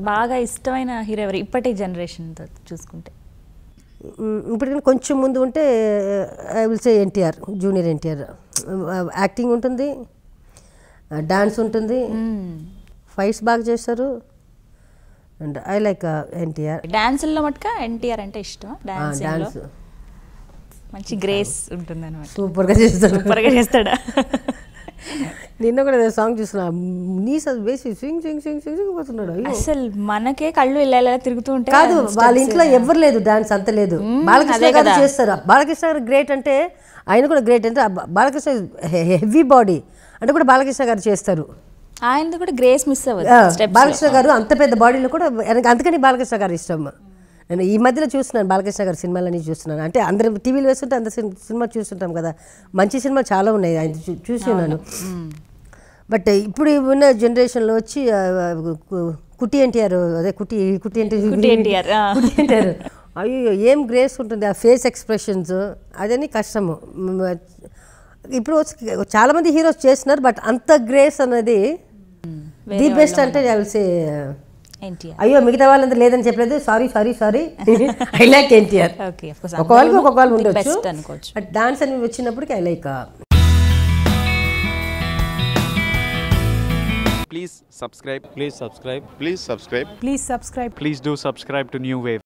బాగా ఇష్టమైన హీరో ఎవరు ఇప్పటి జనరేషన్తో చూసుకుంటే మ్, ఇప్పుడు కొంచెం ముందు ఉంటే I will say NTR junior NTR acting ఉంటుంది డాన్స్ ఉంటుంది ఫైట్స్ బాగా చేస్తారు అండ్ ఐ లైక్ ఎన్టీఆర్ డాన్సుల్లో మటుక ఎన్టీఆర్ అంటే ఇష్టం డాన్స్ డాన్స్ మంచి గ్రేస్ ఉంటుంది అనమాట సూపర్గా చేస్తారు సూపర్గా చేస్తాడా నిన్న కూడా సాంగ్ చూసిన నీ వేసి swing swing swing swing swing పోతున్నాడు అయ్యో. అసలు మనకే కళ్ళు ఇలా తిరుగుతూ ఉంటే కాదు వాళ్ళ ఇంట్లో ఎవ్వరు లేదు డాన్స్ అంత లేదు బాలకృష్ణ అదే గారు కదా. చేస్తారు బాలకృష్ణ గారు గ్రేట్ అంటే ఆయన కూడా గ్రేట్ అంటే ఆ బా- బాలకృష్ణ హెవీ బాడీ అంటే కూడా బాలకృష్ణ గారు చేస్తారు ఆయనది కూడా గ్రేస్ మిస్ ఆ, అవ్వదు స్టెప్స్ బాలకృష్ణ గారు అంత పెద్ద బాడీలో కూడా எனக்கு అందుకని బాలకృష్ణ గారు ఇష్టం నేను ఈ మధ్యలో చూస్తున్నాను బాలకృష్ణ గారి సినిమాలన్నీ చూస్తున్నాను అంటే అందరు టీవీలో వేస్తుంటే అంత సిన్- సినిమా చూస్తుంటాం కదా మంచి సినిమా చాలా ఉన్నాయి ఆయన చూ- చూసి ఉన్నాను బట్ ఇప్పుడు ఉన్న జనరేషన్లో వచ్చి ఆ, ఆ, కు- కుట్టి ఎన్టీఆర్ అదే కుట్టి కుట్టి ఎన్టీఆర్ కుట్టి ఎన్టీఆర్, ఆ. కుట్టి ఎన్టీఆర్ అయ్యో ఏం గ్రేస్ ఉంటుంది ఆ ఫేస్ ఎక్స్ప్రెషన్స్ అదని కష్టము మ్, ఇప్పుడు వచ్చి- చాలా మంది హీరోస్ చేస్తున్నారు బట్ అంత గ్రేస్ అనేది ది బెస్ట్ అంటే ఐ విల్ సే ఎన్టీఆర్ అయ్యో మిగతా వాళ్ళంతా లేదని చెప్పలేదు sorry sorry sorry I like NTR okay of course ఒక వాళ్ళకి ఒక్కొక్క వాళ్ళు ఉండొచ్చు బెస్ట్ అనుకోవచ్చు బట్ డాన్స్ అని వచ్చినప్పటికి I like Please subscribe. Please subscribe. Please subscribe. Please subscribe. Please do subscribe to New Wave.